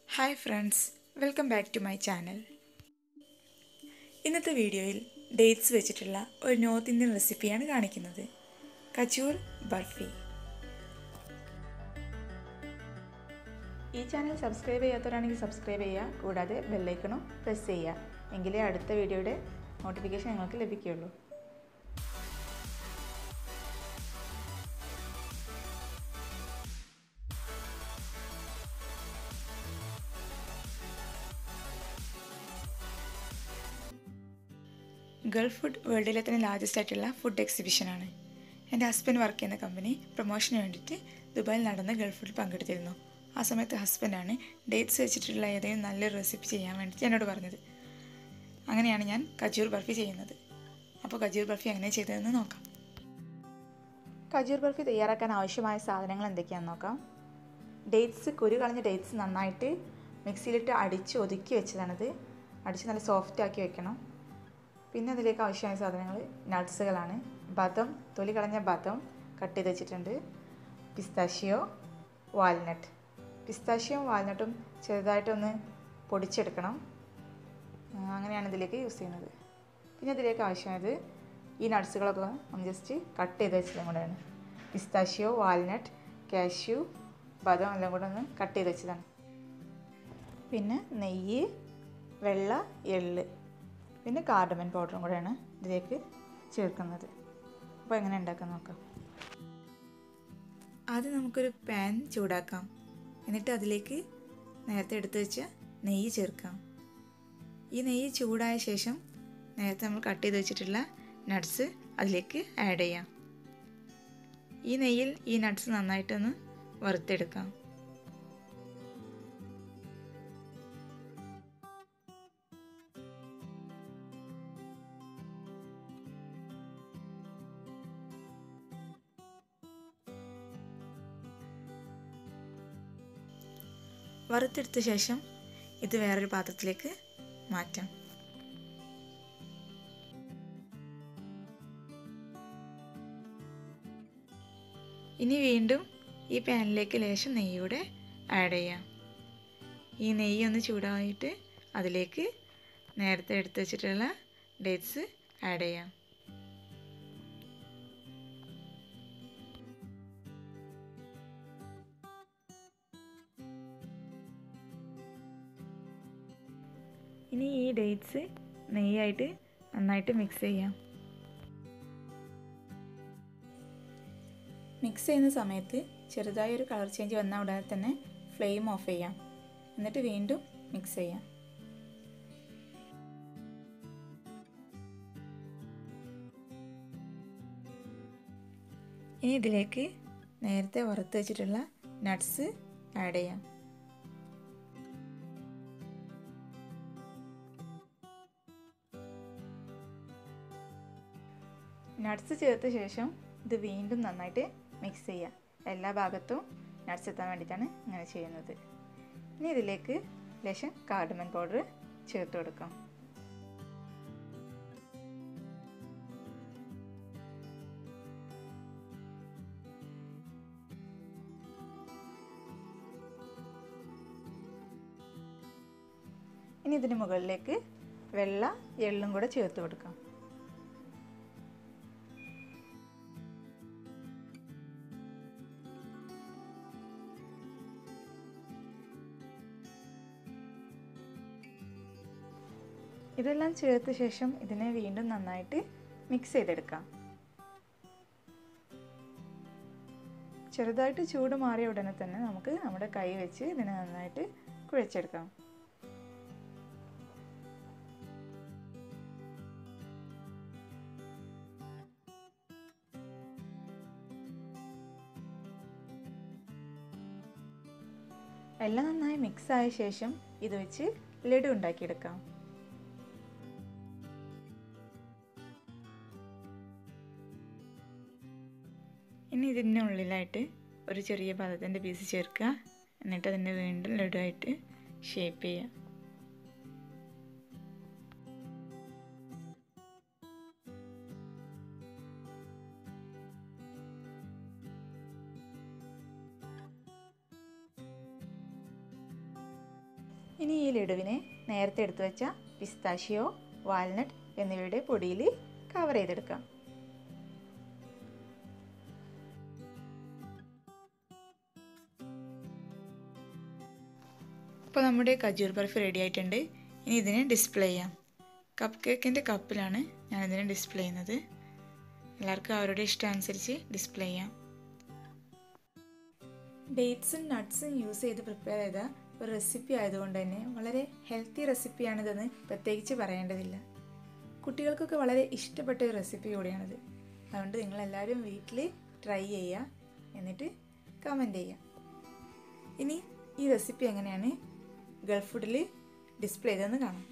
hi friends welcome back to my channel ഇന്നത്തെ വീഡിയോയിൽ dates വെച്ചിട്ടുള്ള ഒരു നോർത്ത് ഇന്ത്യൻ റെസിപ്പിയാണ് കാണിക്കുന്നത് കച്ചൂർ ബർഫി ഈ ചാനൽ സബ്സ്ക്രൈബ് ചെയ്യാത്തവരാണെങ്കിൽ സബ്സ്ക്രൈബ് ചെയ്യുക കൂടാതെ ബെല്ലൈക്കണും പ്രസ് ചെയ്യുക എങ്കിലേ അടുത്ത വീഡിയോയുടെ നോട്ടിഫിക്കേഷൻ നിങ്ങൾക്ക് ലഭിക്കുകയുള്ളൂ ഗൾഫ് ഫുഡ് വേൾഡിലെ തന്നെ ലാർജസ്റ്റ് ആയിട്ടുള്ള ഫുഡ് എക്സിബിഷനാണ് എൻ്റെ ഹസ്ബൻഡ് വർക്ക് ചെയ്യുന്ന കമ്പനി പ്രൊമോഷന് വേണ്ടിയിട്ട് ദുബായിൽ നടന്ന ഗൾഫ് ഫുഡിൽ പങ്കെടുത്തിരുന്നു ആ സമയത്ത് ഹസ്ബൻഡാണ് ഡേറ്റ്സ് വെച്ചിട്ടുള്ള ഏതെങ്കിലും നല്ലൊരു റെസിപ്പി ചെയ്യാൻ വേണ്ടിയിട്ട് എന്നോട് പറഞ്ഞത് അങ്ങനെയാണ് ഞാൻ കജൂർ ബർഫി ചെയ്യുന്നത് അപ്പോൾ കജൂർ ബർഫി എങ്ങനെ ചെയ്തതെന്ന് നോക്കാം കജൂർ ബർഫി തയ്യാറാക്കാൻ ആവശ്യമായ സാധനങ്ങൾ എന്തൊക്കെയാണെന്ന് നോക്കാം ഡേറ്റ്സ് കുരു കളഞ്ഞ ഡേറ്റ്സ് നന്നായിട്ട് മിക്സിയിലിട്ട് അടിച്ച് ഒതുക്കി വെച്ചതാണിത് അടിച്ച് നല്ല സോഫ്റ്റ് ആക്കി വെക്കണം പിന്നെ അതിലേക്ക് ആവശ്യമായ സാധനങ്ങൾ നട്ട്സുകളാണ് ബദം തൊലി കളഞ്ഞ ബദം കട്ട് ചെയ്ത് വെച്ചിട്ടുണ്ട് പിസ്താഷ്യോ വാൽനട്ട് പിസ്താഷ്യോയും വാൽനട്ടും ചെറുതായിട്ടൊന്ന് പൊടിച്ചെടുക്കണം അങ്ങനെയാണ് ഇതിലേക്ക് യൂസ് ചെയ്യുന്നത് പിന്നെ ഇതിലേക്ക് ആവശ്യമായത് ഈ നട്ട്സുകളൊക്കെ ഒന്ന് ജസ്റ്റ് കട്ട് ചെയ്ത് വെച്ചതും കൂടെയാണ് പിസ്താഷ്യോ വാൽനട്ട് കാഷ്യൂ ബദം എല്ലാം കൂടെ ഒന്ന് കട്ട് ചെയ്ത് വെച്ചതാണ് പിന്നെ നെയ്യ് വെള്ള എള്ള് പിന്നെ കാർഡമൻ പൗഡറും കൂടെയാണ് ഇതിലേക്ക് ചേർക്കുന്നത് അപ്പോൾ എങ്ങനെ ഉണ്ടാക്കാൻ നോക്കാം ആദ്യം നമുക്കൊരു പാൻ ചൂടാക്കാം എന്നിട്ട് അതിലേക്ക് നേരത്തെ എടുത്തു വെച്ച നെയ്യ് ചേർക്കാം ഈ നെയ്യ് ചൂടായ ശേഷം നേരത്തെ നമ്മൾ കട്ട് ചെയ്ത് വെച്ചിട്ടുള്ള നട്ട്സ് അതിലേക്ക് ആഡ് ചെയ്യാം ഈ നെയ്യിൽ ഈ നട്ട്സ് നന്നായിട്ടൊന്ന് വറുത്തെടുക്കാം വറുത്തെടുത്ത ശേഷം ഇത് വേറൊരു പാത്രത്തിലേക്ക് മാറ്റാം ഇനി വീണ്ടും ഈ പാനിലേക്ക് ലേശം നെയ്യൂടെ ആഡ് ചെയ്യാം ഈ നെയ്യ് ഒന്ന് ചൂടായിട്ട് അതിലേക്ക് നേരത്തെ എടുത്ത് വെച്ചിട്ടുള്ള ഡേറ്റ്സ് ആഡ് ചെയ്യാം ഇനി ഈ ഡേറ്റ്സ് നെയ്യായിട്ട് നന്നായിട്ട് മിക്സ് ചെയ്യാം മിക്സ് ചെയ്യുന്ന സമയത്ത് ചെറുതായി ഒരു കളർ ചേഞ്ച് വന്ന ഉടനെ തന്നെ ഫ്ലെയിം ഓഫ് ചെയ്യാം എന്നിട്ട് വീണ്ടും മിക്സ് ചെയ്യാം ഇനി ഇതിലേക്ക് നേരത്തെ വറുത്ത് വെച്ചിട്ടുള്ള നട്ട്സ് ആഡ് ചെയ്യാം നട്ട്സ് ചേർത്ത ശേഷം ഇത് വീണ്ടും നന്നായിട്ട് മിക്സ് ചെയ്യുക എല്ലാ ഭാഗത്തും നട്ട്സ് എത്താൻ വേണ്ടിയിട്ടാണ് ഇങ്ങനെ ചെയ്യുന്നത് ഇനി ഇതിലേക്ക് ലേശം കാർഡമൻ പൗഡർ ചേർത്ത് കൊടുക്കാം ഇനി ഇതിന് മുകളിലേക്ക് വെള്ള എള്ളും കൂടെ ചേർത്ത് കൊടുക്കാം ഇതെല്ലാം ചേർത്ത ശേഷം ഇതിനെ വീണ്ടും നന്നായിട്ട് മിക്സ് ചെയ്തെടുക്കാം ചെറുതായിട്ട് ചൂട് മാറിയ ഉടനെ തന്നെ നമുക്ക് നമ്മുടെ കൈ വെച്ച് ഇതിനെ നന്നായിട്ട് കുഴച്ചെടുക്കാം എല്ലാം നന്നായി മിക്സ് ആയ ശേഷം ഇത് വെച്ച് ലഡു ഉണ്ടാക്കിയെടുക്കാം ഇനി ഇതിൻ്റെ ഉള്ളിലായിട്ട് ഒരു ചെറിയ പദത്തിൻ്റെ പീസ് ചേർക്കുക എന്നിട്ട് അതിനെ വീണ്ടും ലഡുവായിട്ട് ഷേപ്പ് ചെയ്യുക ഇനി ഈ ലഡുവിനെ നേരത്തെ എടുത്തു വെച്ച പിസ്താഷിയോ വാൽനട്ട് എന്നിവയുടെ പൊടിയിൽ കവർ ചെയ്തെടുക്കാം ഇപ്പോൾ നമ്മുടെ കജൂർ ബർഫി റെഡി ആയിട്ടുണ്ട് ഇനി ഇതിനെ ഡിസ്പ്ലേ ചെയ്യാം കപ്പ് കേക്കിൻ്റെ കപ്പിലാണ് ഞാനിതിനെ ഡിസ്പ്ലേ ചെയ്യുന്നത് എല്ലാവർക്കും അവരുടെ ഇഷ്ടം അനുസരിച്ച് ഡിസ്പ്ലേ ചെയ്യാം ഡേറ്റ്സും നട്ട്സും യൂസ് ചെയ്ത് പ്രിപ്പയർ ചെയ്ത ഒരു റെസിപ്പി ആയതുകൊണ്ട് തന്നെ വളരെ ഹെൽത്തി റെസിപ്പിയാണിതെന്ന് പ്രത്യേകിച്ച് പറയേണ്ടതില്ല കുട്ടികൾക്കൊക്കെ വളരെ ഇഷ്ടപ്പെട്ട ഒരു റെസിപ്പി കൂടിയാണിത് അതുകൊണ്ട് നിങ്ങളെല്ലാവരും വീട്ടിൽ ട്രൈ ചെയ്യുക എന്നിട്ട് കമൻറ്റ് ചെയ്യുക ഇനി ഈ റെസിപ്പി എങ്ങനെയാണ് ഗൾഫ് ഫുഡിൽ ഡിസ്പ്ലേ ചെയ്തതെന്ന് കാണാം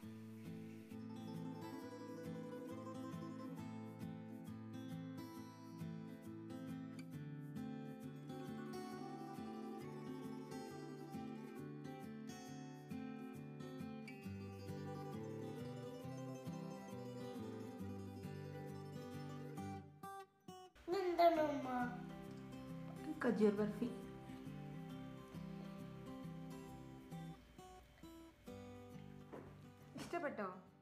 എന്താണ് ഉമ്മ കജൂർ ബർഫി ഇഷ്ടപ്പെട്ടോ